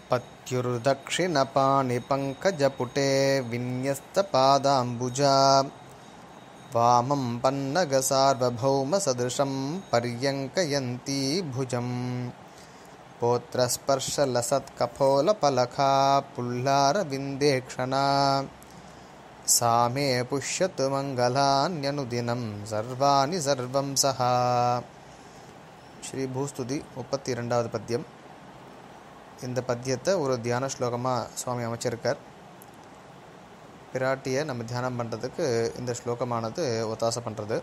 पत्युर्दक्षिणपाणिपङ्कजपुटे विन्यस्तपादाम्बुजा वामं पन्नगसार्वभौमसदृशं पर्यङ्कयन्ती भुजम् पोत्रस्पर्शलसत्कपोलपलखा पुल्लारविन्देक्षणा सा मे पुष्यतु मङ्गलान्यनुदिनं सर्वाणि सर्वं सहा ஸ்ரீ பூஸ்துதி முப்பத்தி இரண்டாவது பத்தியம் இந்த பத்தியத்தை ஒரு தியான ஸ்லோகமாக சுவாமி அமைச்சிருக்கார் பிராட்டியை நம்ம தியானம் பண்ணுறதுக்கு இந்த ஸ்லோகமானது ஒத்தாசை பண்ணுறது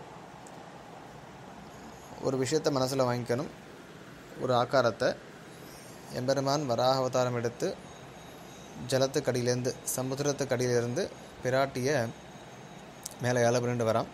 ஒரு விஷயத்தை மனசில் வாங்கிக்கணும் ஒரு ஆக்காரத்தை எம்பெருமான் வராக அவதாரம் எடுத்து ஜலத்துக்கடியிலேருந்து சமுத்திரத்துக்கடியிலேருந்து பிராட்டியை மேலே ஏழை பண்ணிட்டு வரான்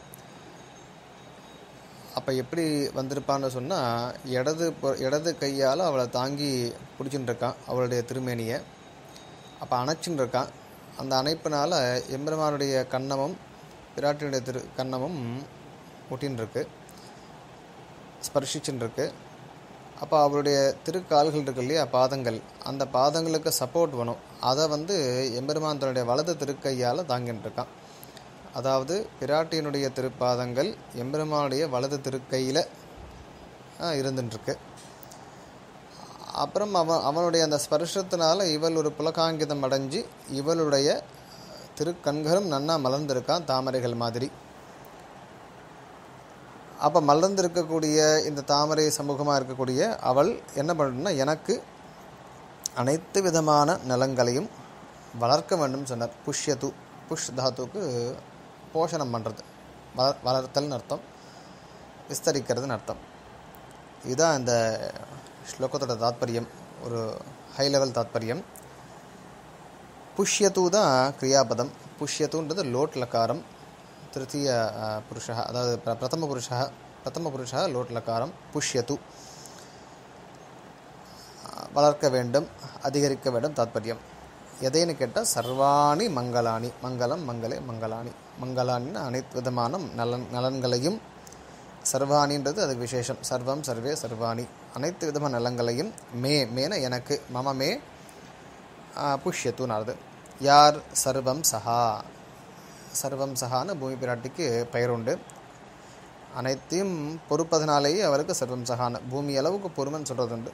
அப்போ எப்படி வந்திருப்பான்னு சொன்னால் இடது பொ- இடது கையால் அவளை தாங்கி பிடிச்சின்னு இருக்கான் அவளுடைய திருமேனியை அப்போ அணைச்சின்னு இருக்கான் அந்த அணைப்பினால் எம்பெருமானுடைய கன்னமும் பிராட்டியுடைய திரு கன்னமும் ஒட்டின்னு இருக்கு ஸ்பர்ஷிச்சுன்னு இருக்கு அப்போ அவருடைய திருக்கால்கள் இருக்கு இல்லையா பாதங்கள் அந்த பாதங்களுக்கு சப்போர்ட் வேணும் அதை வந்து எம்பெருமான் தன்னுடைய வலது திருக்கையால் தாங்கின்னு இருக்கான் அதாவது பிராட்டியினுடைய திருப்பாதங்கள் எம்பெருமானுடைய வலது திருக்கையில் இருந்துட்டுருக்கு அப்புறம் அவன் அவனுடைய அந்த ஸ்பர்ஷத்தினால இவள் ஒரு புலகாங்கிதம் அடைஞ்சு இவளுடைய திருக்கண்களும் நன்னா மலர்ந்திருக்கான் தாமரைகள் மாதிரி அப்போ மலர்ந்திருக்கக்கூடிய இந்த தாமரை சமூகமாக இருக்கக்கூடிய அவள் என்ன பண்ணணும்னா எனக்கு அனைத்து விதமான நலங்களையும் வளர்க்க வேண்டும் சொன்னார் புஷ்யது புஷ் தாத்துக்கு போஷணம் பண்ணுறது வளர் வளர்த்தல்னு அர்த்தம் விஸ்தரிக்கிறதுன்னு அர்த்தம் இதுதான் இந்த ஸ்லோகத்தோட தாத்பரியம் ஒரு ஹை லெவல் தாத்பரியம் புஷ்யத்து தான் கிரியாபதம் புஷ்யத்துன்றது லோட் லக்காரம் திருத்தீய புருஷா அதாவது பிர- பிரதம புருஷா பிரதம புருஷா லோட் லக்காரம் புஷ்யத்து வளர்க்க வேண்டும் அதிகரிக்க வேண்டும் தாத்பரியம் எதைன்னு கேட்டால் சர்வாணி மங்களானி மங்களம் மங்களே மங்களானி மங்களானின்னு அனைத்து விதமான நலன் நலன்களையும் சர்வாணின்றது அதுக்கு விசேஷம் சர்வம் சர்வே சர்வாணி அனைத்து விதமான நலன்களையும் மே மேன எனக்கு மம மே புஷ்யத்துனானது யார் சர்வம் சஹா சர்வம் சஹான்னு பூமி பிராட்டிக்கு பெயர் உண்டு அனைத்தையும் பொறுப்பதனாலேயே அவருக்கு சர்வம் சஹான்னு பூமி அளவுக்கு பொறுமைன்னு சொல்கிறது உண்டு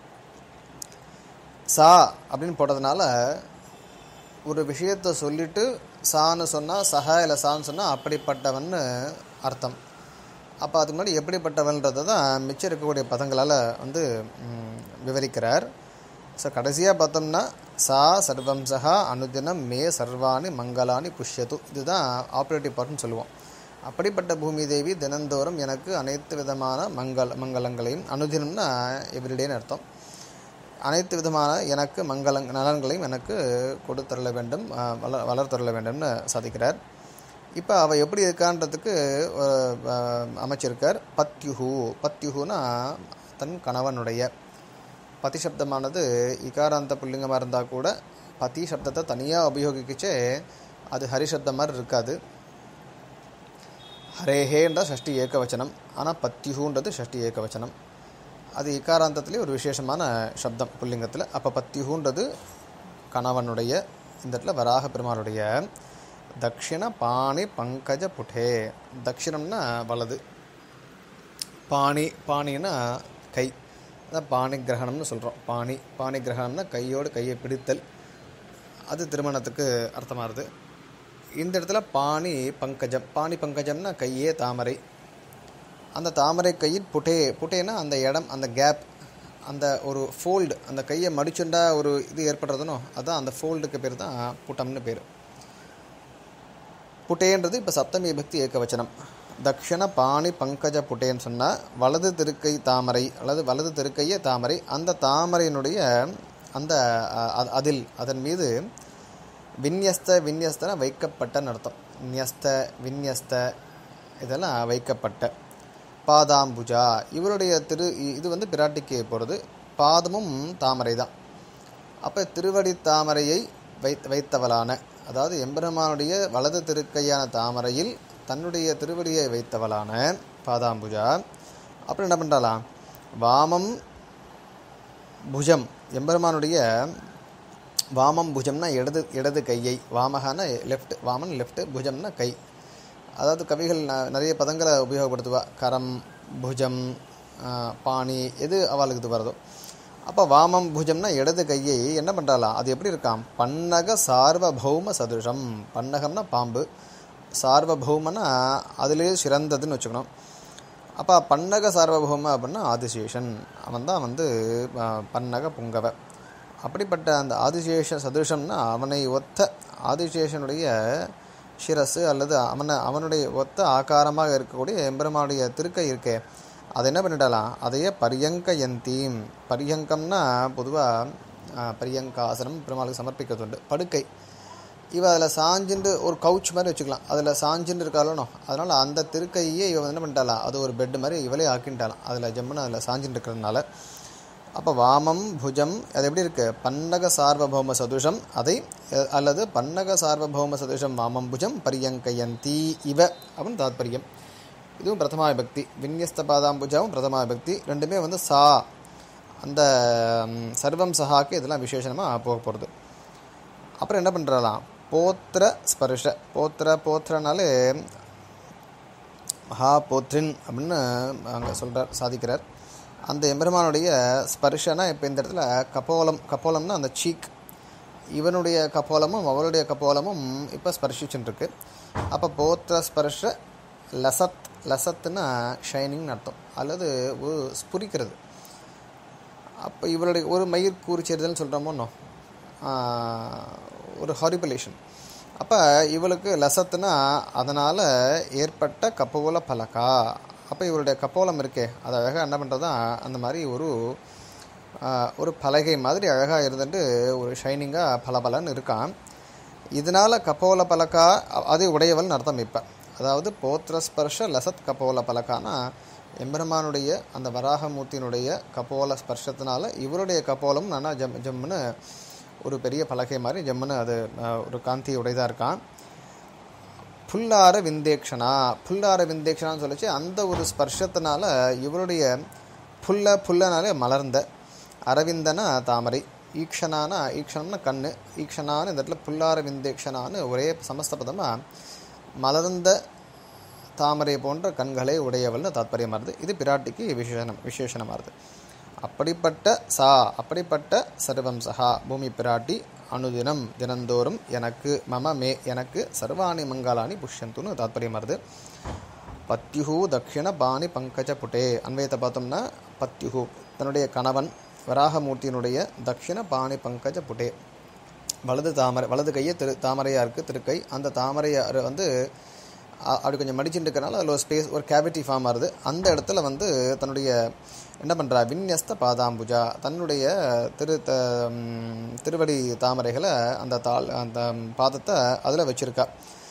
சா அப்படின்னு போட்டதுனால ஒரு விஷயத்தை சொல்லிட்டு சான்னு சொன்னால் சஹா இல்லை சான்னு சொன்னால் அப்படிப்பட்டவன்னு அர்த்தம் அப்போ அதுக்கு முன்னாடி எப்படிப்பட்டவன்றதை தான் மிச்சம் இருக்கக்கூடிய பதங்களால் வந்து ம், விவரிக்கிறார் ஸோ கடைசியாக பார்த்தோம்னா சா சர்வம் சஹா அனுதினம் மே சர்வாணி மங்களானி புஷ்யது இதுதான் ஆப்ரேட்டிவ் பார்ட்னு சொல்லுவோம் அப்படிப்பட்ட பூமி தேவி தினந்தோறும் எனக்கு அனைத்து விதமான மங்கள மங்களங்களையும் அனுதினம்னா எவ்ரிடேன்னு அர்த்தம் அனைத்து விதமான எனக்கு மங்கள நலன்களையும் எனக்கு கொடுத்தருள வேண்டும் அஹ், வள வளர்த்தருள வேண்டும்னு சாதிக்கிறார் இப்போ அவள் எப்படி இருக்கான்றதுக்கு அஹ், அஹ், அமைச்சிருக்கார் பத்யுஹு பத்யுஹுனா தன் கணவனுடைய பதி சப்தமானது இகாராந்த புல்லிங்கமாக இருந்தால் கூட பதி சப்தத்தை தனியாக உபயோகிக்கிச்சே அது ஹரிசப்தம் மாதிரி இருக்காது ஹரேஹேன்ற ஷஷ்டி ஏகவச்சனம் ஆனால் பத்யுஹுன்றது ஷஷ்டி ஏகவச்சனம் அது இக்காராந்தத்துலேயே ஒரு விசேஷமான சப்தம் புல்லிங்கத்தில் அப்போ பத்யுன்றது கணவனுடைய இந்த இடத்துல வராக பெருமாளுடைய தக்ஷிண பாணி பங்கஜ புட்டே தக்ஷிணம்னா வலது பாணி பாணின்னா கை அதான் பாணி கிரகணம்னு சொல்கிறோம் பாணி பாணி கிரகணம்னா கையோடு கையை பிடித்தல் அது திருமணத்துக்கு அர்த்தமாகுது இந்த இடத்துல பாணி பங்கஜம் பாணி பங்கஜம்னா கையே தாமரை அந்த தாமரை கையில் புட்டே புட்டேனா அந்த இடம் அந்த கேப் அந்த ஒரு ஃபோல்டு அந்த கையை மடிச்சுண்டா ஒரு இது ஏற்படுறதுனோ அதான் அந்த ஃபோல்டுக்கு பேர் தான் புட்டம்னு பேர் புட்டேன்றது இப்போ சப்தமி பக்தி ஏகவச்சனம் தக்ஷண பாணி பங்கஜ புட்டேன்னு சொன்னால் வலது திருக்கை தாமரை அல்லது வலது திருக்கையே தாமரை அந்த தாமரையினுடைய அந்த அ- அ- அதில் அதன் மீது விந்யஸ்த விந்யஸ்தன வைக்கப்பட்டன்னு அர்த்தம் நியஸ்த விந்யஸ்த இதெல்லாம் வைக்கப்பட்ட பாதாம்புஜா இவருடைய திரு இ- இது வந்து பிராட்டிக்கு போகிறது பாதமும் தாமரை தான் அப்போ திருவடி தாமரையை வை வைத்தவளான அதாவது எம்பெருமானுடைய வலது திருக்கையான தாமரையில் தன்னுடைய திருவடியை வைத்தவளான பாதாம்புஜா அப்புறம் என்ன பண்ணுறாளாம் வாமம் புஜம் எம்பெருமானுடைய வாமம் புஜம்னா இடது இடது கையை வாமகான லெஃப்ட் வாமன் லெஃப்ட் புஜம்னா கை அதாவது கவிகள் ந- நிறைய பதங்களை உபயோகப்படுத்துவா கரம் புஜம் ஆ, பாணி எது அவளுக்கு இது வருதோ அப்போ வாமம் புஜம்னா இடது கையை என்ன பண்ணுறாளாம் அது எப்படி இருக்காம் பன்னக சார்வபௌம சதுஷம் பன்னகம்னா பாம்பு சார்வபௌமனா அதிலே சிறந்ததுன்னு வச்சுக்கணும் அப்போ பன்னக சார்வபௌம அப்படின்னா ஆதிசேஷன் அவன் தான் வந்து ஆ, பன்னக புங்கவ அப்படிப்பட்ட அந்த ஆதிசேஷ சதுஷம்னா அவனை ஒத்த ஆதிசேஷனுடைய சிரசு அல்லது அவனை அவனுடைய ஒத்த ஆகாரமாக இருக்கக்கூடிய எம்பெருமானுடைய திருக்கை இருக்கே அதை என்ன பண்ணிடலாம் அதையே பரியங்கயந்தீம் பரியங்கம்னா பொதுவாக பரியங்காசனம் பெருமாளுக்கு சமர்ப்பிக்கிறது படுக்கை இவ அதில் சாஞ்சுண்டு ஒரு கவுச் மாதிரி வச்சுக்கலாம் அதில் சாஞ்சுண்டு இருக்காளோ அதனால் அந்த திருக்கையே இவ என்ன பண்ணிட்டாலாம் அது ஒரு பெட் மாதிரி இவளே ஆக்கின்ட்டாலாம் அதில் ஜம்முன்னு அதில் சாஞ்சுட்டு இருக்கிறதுனால அப்போ வாமம் புஜம் அது எப்படி இருக்குது பன்னக சார்வபௌம சதுஷம் அதை அஹ், அல்லது பன்னக சார்வபௌம சதுஷம் வாமம் புஜம் பரியங்கயந்தி இவ அப்படின்னு தாத்பரியம் இதுவும் பிரதமா விபக்தி விநியஸ்த பாதாம்புஜாவும் பிரதமா விபக்தி ரெண்டுமே வந்து சா அந்த ம், சர்வம் சஹாக்கு இதெல்லாம் விசேஷமாக போக போகிறது அப்புறம் என்ன பண்ணுறலாம் போத்திர ஸ்பர்ஷ போத்திர போத்திரனாலே மகா போத்ரின் அப்படின்னு அங்கே சொல்கிறார் சாதிக்கிறார் அந்த எம்பெருமானுடைய ஸ்பர்ஷனா இப்போ இந்த இடத்துல கபோலம் கபோலம்னா அந்த சீக் இவனுடைய கபோலமும் அவளுடைய கபோலமும் இப்போ ஸ்பர்ஷிச்சுட்டு இருக்கு அப்போ போத்திர ஸ்பர்ஷ லசத் லசத்துன்னா ஷைனிங்னு அர்த்தம் அல்லது ஒரு ஸ்புரிக்கிறது அப்போ இவருடைய ஒரு மயிர் கூறிச்சேர்தல்னு சொல்கிறோமோ இன்னும். ஆஹ், ஒரு ஹாரிபுலேஷன் அப்போ இவளுக்கு லசத்துனா அதனால் ஏற்பட்ட கப்போல பலகா அப்போ இவருடைய கப்போலம் இருக்கே அது அழகாக என்ன பண்ணுறதா அந்த மாதிரி ஒரு ஆஹ், ஒரு பலகை மாதிரி அழகாக இருந்துட்டு ஒரு ஷைனிங்காக பளபளன்னு இருக்கான் இதனால் கப்போல பலகா அ- அது உடையவள்னு அர்த்தம் இப்போ அதாவது போத்திரஸ்பர்ஷ லசத் கபோல பலகானா எம்பெருமானுடைய அந்த வராகமூர்த்தியினுடைய கபோல ஸ்பர்ஷத்தினால இவருடைய கபோலம் நானா ஜம் ஜம்முன்னு ஒரு பெரிய பலகை மாதிரி ஜம்முன்னு அது அஹ், ஒரு காந்தி உடையதாக இருக்கான் புல்லார விந்தேக்ஷனா புல்லார விந்தேக்ஷனான்னு சொல்லிச்சு அந்த ஒரு ஸ்பர்ஷத்தினால இவருடைய புல்ல புல்லனாலே மலர்ந்த அரவிந்தனா தாமரை ஈக்ஷனானா ஈக்ஷணம்னா கண்ணு ஈக்ஷனான்னு இந்த இடத்துல புல்லார விந்தேக்ஷனான்னு ஒரே சமஸ்த பதமாக மலர்ந்த தாமரை போன்ற கண்களை உடையவள்னு தாத்பரியமாக இருது இது பிராட்டிக்கு விசேஷனம் விசேஷனமாக இருது அப்படிப்பட்ட சா அப்படிப்பட்ட சர்வம் சஹா பூமி பிராட்டி அனுதினம் தினந்தோறும் எனக்கு மம மே எனக்கு சர்வாணி மங்களானி புஷ்யந்துன்னு தாத்பரியமாக இருது பத்யுஹு தக்ஷிண பாணி பங்கஜ புட்டே அன்வயத்தை பார்த்தோம்னா பத்யுஹு தன்னுடைய கணவன் வராகமூர்த்தியினுடைய தக்ஷிண பாணி பங்கஜ புட்டே வலது தாமரை வலது கையே திரு தாமரையாக இருக்குது திருக்கை அந்த தாமரையை வந்து அ- அப்படி கொஞ்சம் மடிச்சுட்டு இருக்கறனால அதில் ஒரு ஸ்பேஸ் ஒரு கேவிட்டி ஃபார்ம் ஆகுது அந்த இடத்துல வந்து தன்னுடைய என்ன பண்ணுறா விந்யஸ்த பாதாம்புஜா தன்னுடைய திரு த ம், திருவடி தாமரைகளை அந்த தாள் அந்த பாதத்தை அதில் வச்சுருக்கா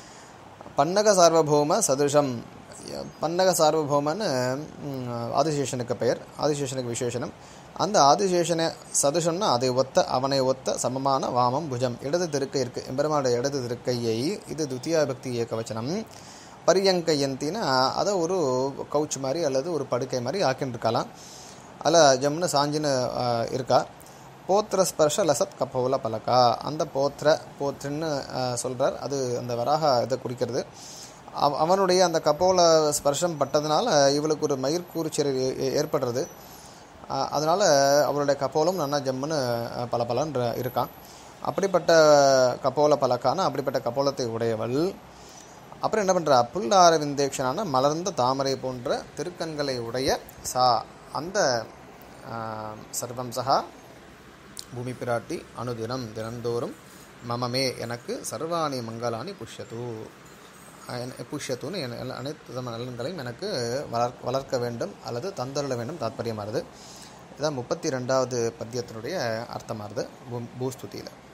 பன்னக சார்வபௌம சதுஷம் பன்னக சார்வபௌமன்னு ம், ஆதிசேஷனுக்கு பெயர் ஆதிசேஷனுக்கு விசேஷனம் அந்த ஆதிசேஷனை சதுஷம்னா அதை ஒத்த அவனை ஒத்த சமமான வாமம் புஜம் இடது திருக்கை இருக்கு எம்பெருமானுடைய இடது திருக்கையை இது துத்தியா பக்தி இயக்க வச்சனம் பரியங்கயந்தினா அதை ஒரு கவுச் மாதிரி அல்லது ஒரு படுக்கை மாதிரி ஆக்கின்னு இருக்கலாம் அதில் ஜம்னு சாஞ்சின்னு ஆ, இருக்கா போத்திர ஸ்பர்ஷ லசத் கப்போல பலகா அந்த போத்திர போத்ரின்னு சொல்கிறார் அது அந்த வராக இதை குறிக்கிறது அவ அவனுடைய அந்த கப்போல ஸ்பர்ஷம் பட்டதுனால இவளுக்கு ஒரு மயிர்கூர்ச்செறி ஏற்படுறது அதனால் அவளுடைய கப்போலம் நல்லா ஜம்முன்னு பல பலன்ற இருக்கான் அப்படிப்பட்ட கப்போல பலக்கான அப்படிப்பட்ட கப்போலத்தை உடையவள் அப்புறம் என்ன பண்ணுறா புல்லார விந்தேக்ஷனான மலர்ந்த தாமரை போன்ற திருக்கண்களை உடைய சா அந்த ஆ, சர்வம் சகா பூமி பிராட்டி அனுதினம் தினந்தோறும் மமமே எனக்கு சர்வாணி மங்களானி புஷ்யத்து என- புஷ்யத்துன்னு என- எல்லா- அனைத்து விதமான நலன்களையும் எனக்கு வளர் வளர்க்க வேண்டும் அல்லது தந்தருள வேண்டும் தாத்பரியமாகுது இதான் முப்பத்தி ரெண்டாவது பத்தியத்தினுடைய அர்த்தமாகுது பூ பூஸ்துதியில்